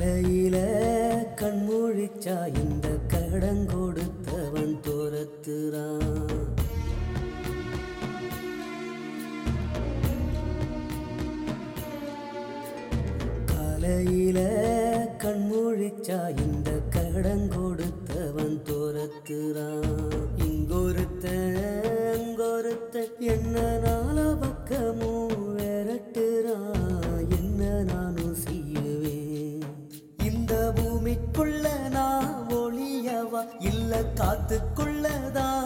காலையில கண்மூழிச்சா இந்த கடங்கொடுத்தவன் துரத்துறான் காலையில கண்மூழிச்சா இந்த கடங்கொடுத்தவன் துரத்துறான் இங்கொருத்தன் அங்கொருத்தன் என்ன நாள பக்கமும் விரட்டுறான் என்ன நானும் செய்யுவேன் இந்த பூமிக்குள்ள நான் ஒளியவா இல்ல காத்துக்குள்ளதான்